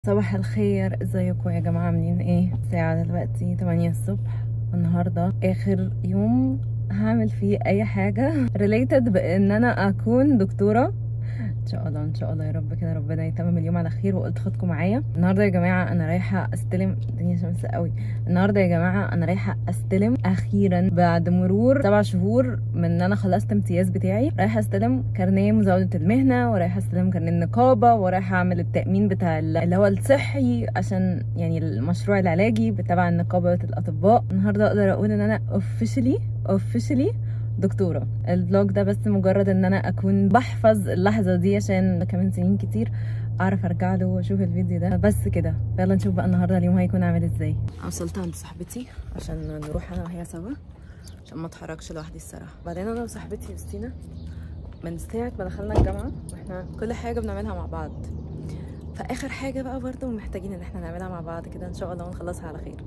صباح الخير ازيكم يا جماعة عاملين ايه الساعة دلوقتي 8 الصبح النهاردة اخر يوم هعمل فيه اي حاجة ريليتد بان انا اكون دكتورة ان شاء الله ان شاء الله يا رب كده ربنا يتمم اليوم على خير وقلت خدكم معايا النهارده يا جماعه انا رايحه استلم الدنيا شمس قوي النهارده يا جماعه انا رايحه استلم اخيرا بعد مرور سبع شهور من ان انا خلصت امتياز بتاعي رايحه استلم كارنيه مزاوله المهنه ورايحه استلم كارنيه النقابه ورايحه اعمل التامين بتاع اللي هو الصحي عشان يعني المشروع العلاجي تبع نقابه الاطباء النهارده اقدر اقول ان انا اوفيشلي اوفيشلي دكتوره الفلوج ده بس مجرد ان انا اكون بحفظ اللحظه دي عشان كمان سنين كتير اعرف ارجع له واشوف الفيديو ده بس كده يلا نشوف بقى النهارده اليوم هيكون عامل ازاي وصلت عند صاحبتي عشان نروح انا وهي سوا عشان ما اتحركش لوحدي الصراحه بعدين انا وصاحبتي يوستينا من ساعه ما دخلنا الجامعه واحنا كل حاجه بنعملها مع بعض فاخر حاجه بقى برضه محتاجين ان احنا نعملها مع بعض كده ان شاء الله ونخلصها على خير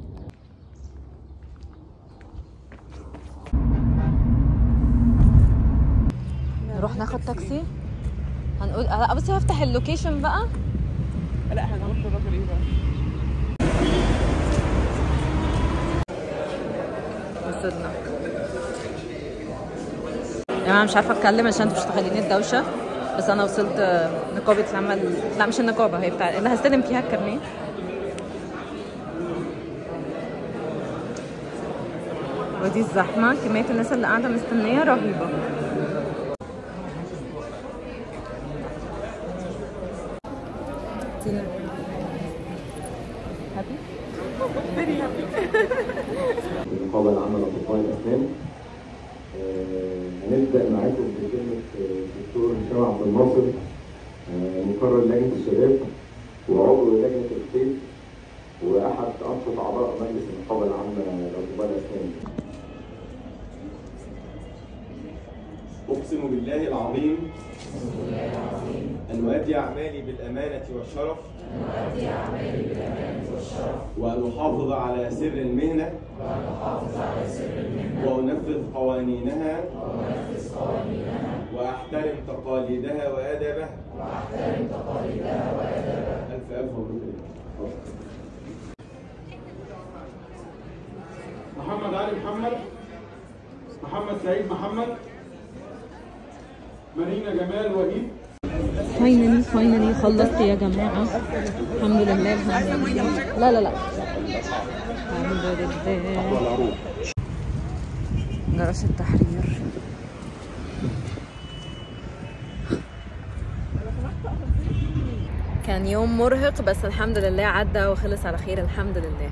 نروح ناخد تاكسي هنقول لا بس هفتح اللوكيشن بقى لا احنا هنروح للراجل ايه بقى؟ وصلنا يا جماعه مش عارفه اتكلم عشان انتوا مش متخيلين الدوشه بس انا وصلت نقابه العمل لا مش النقابه هي بتاع اللي هستلم فيها الكارنيه ودي الزحمه كميه الناس اللي قاعده مستنيه رهيبه تينا هابي النقابة العامة لأطباء الأسنان آه، هنبدأ معاكم بكلمة آه، الدكتور هشام عبد الناصر آه، مقرر لجنة الشباب وعضو لجنة الخيط وأحد أنشط أعضاء مجلس النقابة العامة لأطباء الأسنان. أقسم بالله العظيم أن أؤدي أعمالي بالأمانة والشرف وأن أحافظ على سر المهنة وأنفذ قوانينها وأحترم تقاليدها وآدابها ألف ألف مبروك لك. محمد علي محمد محمد سعيد محمد مارينا جمال وليد فاينلي فاينلي خلصت يا جماعة الحمد لله الحمد لله لا لا لا الحمد لله جرس التحرير كان يوم مرهق بس الحمد لله عدى وخلص على خير الحمد لله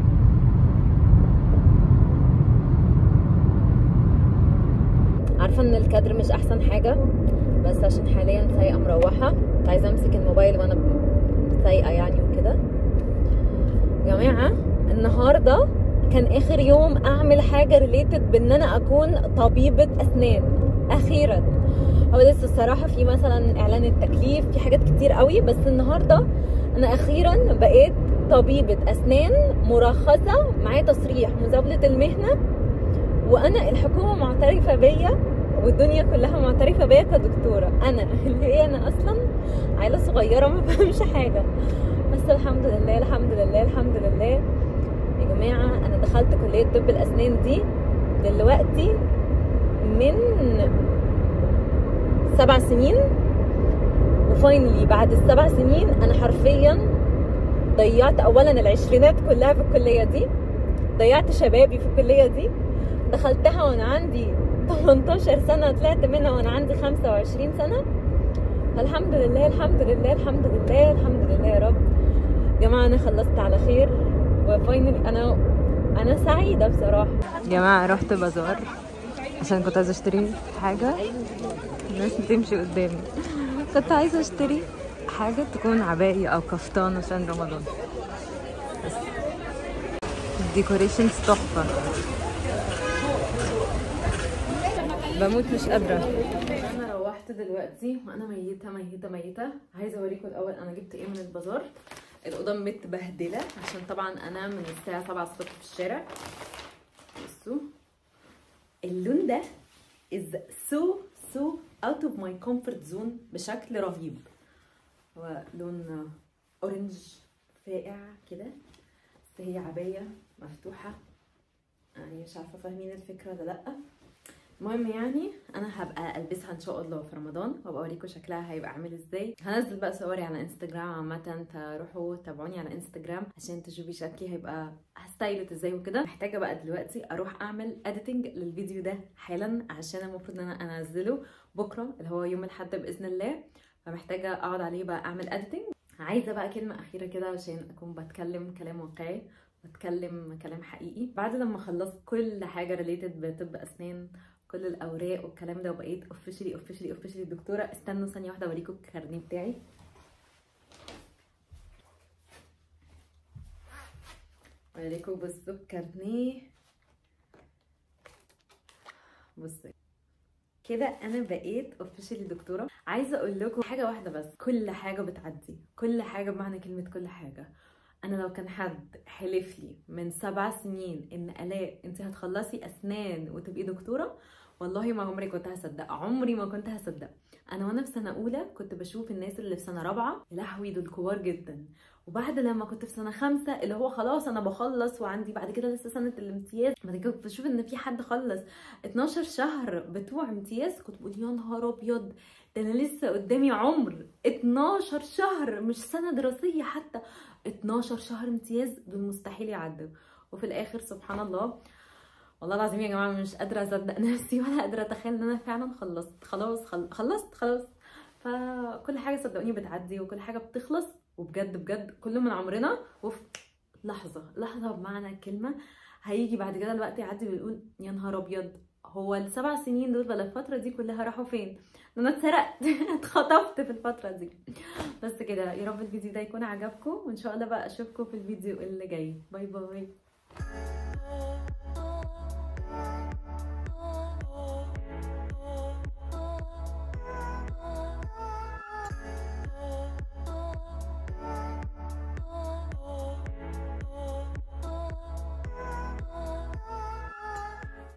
عارفه ان الكادر مش احسن حاجه بس عشان حاليا سايقه مروحه كنت عايزه امسك الموبايل وانا سايقه يعني وكده يا جماعه النهارده كان اخر يوم اعمل حاجه ريليتد بان انا اكون طبيبه اسنان اخيرا هو لسه الصراحه في مثلا اعلان التكليف في حاجات كتير قوي بس النهارده انا اخيرا بقيت طبيبه اسنان مرخصه معايا تصريح مزاوله المهنه وانا الحكومه معترفه بيا والدنيا كلها معترفه بيا كدكتوره انا اللي هي انا اصلا عيله صغيره ما بفهمش حاجه بس الحمد لله الحمد لله الحمد لله يا جماعه انا دخلت كليه طب الاسنان دي دلوقتي من سبع سنين وفاينلي بعد السبع سنين انا حرفيا ضيعت اولا العشرينات كلها في الكليه دي ضيعت شبابي في الكليه دي دخلتها وانا عندي 18 سنة طلعت منها وانا عندي 25 سنة فالحمد لله الحمد لله الحمد لله الحمد لله يا رب يا جماعة انا خلصت على خير وفاينلي انا انا سعيدة بصراحة يا جماعة رحت بازار عشان كنت عايزة اشتري حاجة الناس بتمشي قدامي كنت عايزة اشتري حاجة تكون عباية او كفتان عشان رمضان بس الديكوريشنز تحفة بموت مش قادرة انا روحت دلوقتي وانا ميتة ميتة ميتة عايزة اوريكم الاول انا جبت ايه من البازار الاوضة متبهدلة عشان طبعا انا من الساعة 7 الصبح في الشارع بصوا اللون ده is so so out of my comfort zone بشكل رهيب هو لون اورنج فاقع كده بس هي عبايه مفتوحه يعني مش عارفه فاهمين الفكره ولا لا المهم يعني انا هبقى البسها ان شاء الله في رمضان وابقى اوريكم شكلها هيبقى عامل ازاي هنزل بقى صوري على انستجرام عامه تروحوا تابعوني على انستجرام عشان تشوفي شكلي هيبقى هستايلت ازاي وكده محتاجه بقى دلوقتي اروح اعمل اديتنج للفيديو ده حالا عشان المفروض ان انا انزله بكره اللي هو يوم الاحد باذن الله فمحتاجه اقعد عليه بقى اعمل اديتنج عايزه بقى كلمه اخيره كده عشان اكون بتكلم كلام واقعي بتكلم كلام حقيقي بعد لما خلصت كل حاجه ريليتد بطب اسنان كل الاوراق والكلام ده وبقيت اوفيشلي اوفيشلي اوفيشلي دكتوره استنوا ثانيه واحده اوريكم الكارنيه بتاعي اوريكم بصوا الكارنيه بصوا كده انا بقيت اوفيشلي دكتوره عايزه اقول لكم حاجه واحده بس كل حاجه بتعدي كل حاجه بمعنى كلمه كل حاجه انا لو كان حد حلف لي من سبع سنين ان الاء انت هتخلصي اسنان وتبقي دكتوره والله ما عمري كنت هصدق عمري ما كنت هصدق انا وانا في سنه اولى كنت بشوف الناس اللي في سنه رابعه يا لهوي دول كبار جدا وبعد لما كنت في سنه خمسة اللي هو خلاص انا بخلص وعندي بعد كده لسه سنه الامتياز بعد كده كنت بشوف ان في حد خلص 12 شهر بتوع امتياز كنت بقول يا نهار ابيض ده انا لسه قدامي عمر 12 شهر مش سنه دراسيه حتى 12 شهر امتياز دول مستحيل يعدوا وفي الاخر سبحان الله والله العظيم يا جماعه مش قادره اصدق نفسي ولا قادره اتخيل ان انا فعلا خلصت خلاص خل... خلصت خلاص فكل حاجه صدقوني بتعدي وكل حاجه بتخلص وبجد بجد كله من عمرنا وفي لحظه لحظه بمعنى الكلمه هيجي بعد كده الوقت يعدي ويقول يا نهار ابيض هو السبع سنين دول ولا الفتره دي كلها راحوا فين انا اتسرقت اتخطفت في الفتره دي بس كده يا رب الفيديو ده يكون عجبكم وان شاء الله بقى اشوفكم في الفيديو اللي جاي باي باي